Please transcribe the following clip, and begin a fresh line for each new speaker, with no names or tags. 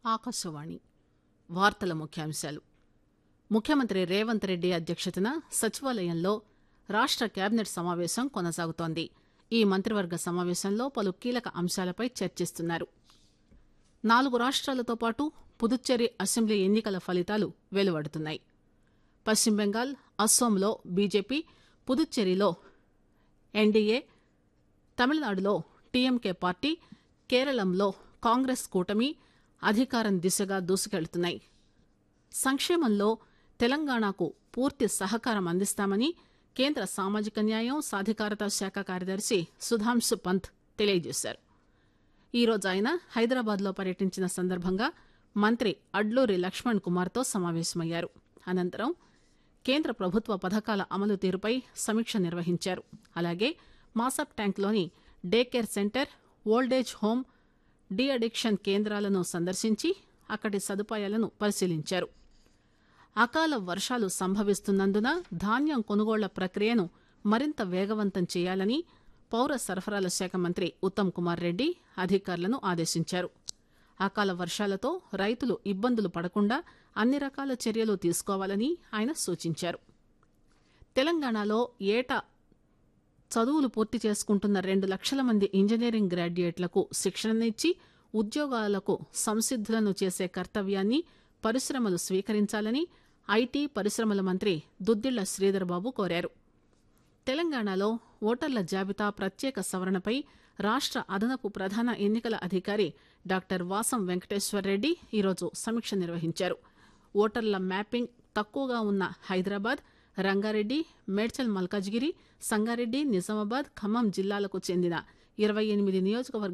ఆకాశవాణి వార్తల ముఖ్యాంశాలు ముఖ్యమంత్రి రేవంత్ రెడ్డి అధ్యక్షతన సచివాలయంలో రాష్ట కేబినెట్ సమావేశం కొనసాగుతోంది ఈ మంత్రివర్గ సమావేశంలో పలు కీలక అంశాలపై చర్చిస్తున్నారు నాలుగు రాష్టాలతో పాటు పుదుచ్చేరి అసెంబ్లీ ఎన్నికల ఫలితాలు వెలువడుతున్నాయి పశ్చిమ బెంగాల్ అస్సోంలో బీజేపీ పుదుచ్చేరిలో ఎన్డీఏ తమిళనాడులో టీఎంకే పార్టీ కేరళంలో కాంగ్రెస్ కూటమి అధికారం దిశగా దూసుకెళ్తున్నాయి సంక్షేమంలో తెలంగాణకు పూర్తి సహకారం అందిస్తామని కేంద్ర సామాజిక న్యాయం సాధికారత శాఖ కార్యదర్శి సుధాంశు పంత్ తెలియజేశారు ఈరోజు ఆయన హైదరాబాద్లో పర్యటించిన సందర్భంగా మంత్రి అడ్లూరి లక్ష్మణ్ కుమార్తో సమావేశమయ్యారు అనంతరం కేంద్ర ప్రభుత్వ పథకాల అమలు తీరుపై సమీక్ష నిర్వహించారు అలాగే మాసప్ ట్యాంక్లోని day care centre old age home de addiction కేంద్రాలను సందర్శించి అక్కడి సదుపాయాలను పరిశీలించారు అకాల వర్షాలు సంభవిస్తున్నందున ధాన్యం కొనుగోళ్ల ప్రక్రియను మరింత వేగవంతం చేయాలని పౌర సరఫరాల శాఖ మంత్రి ఉత్తమ్ కుమార్ రెడ్డి అధికారులను ఆదేశించారు అకాల వర్షాలతో రైతులు ఇబ్బందులు పడకుండా అన్ని రకాల చర్యలు తీసుకోవాలని ఆయన సూచించారు తెలంగాణలో ఏటా చదువులు పూర్తి చేసుకుంటున్న రెండు లక్షల మంది ఇంజనీరింగ్ గ్రాడ్యుయేట్లకు శిక్షణనిచ్చి ఉద్యోగాలకు సంసిద్దులను చేసే కర్తవ్యాన్ని పరిశ్రమలు స్వీకరించాలని ఐటీ పరిశ్రమల మంత్రి దుద్దిళ్ల శ్రీధర్బాబు కోరారు తెలంగాణలో ఓటర్ల జాబితా ప్రత్యేక సవరణపై రాష్ట అదనపు ప్రధాన ఎన్నికల అధికారి డాక్టర్ వాసం వెంకటేశ్వర్రెడ్డి ఈరోజు సమీక్ష నిర్వహించారు ఓటర్ల మ్యాపింగ్ తక్కువగా ఉన్న హైదరాబాద్ రంగారెడ్డి మేడ్చల్ మల్కాజ్గిరి సంగారెడ్డి నిజామాబాద్ ఖమ్మం జిల్లాలకు చెందిన ఇరవై ఎనిమిది నియోజకవర్గ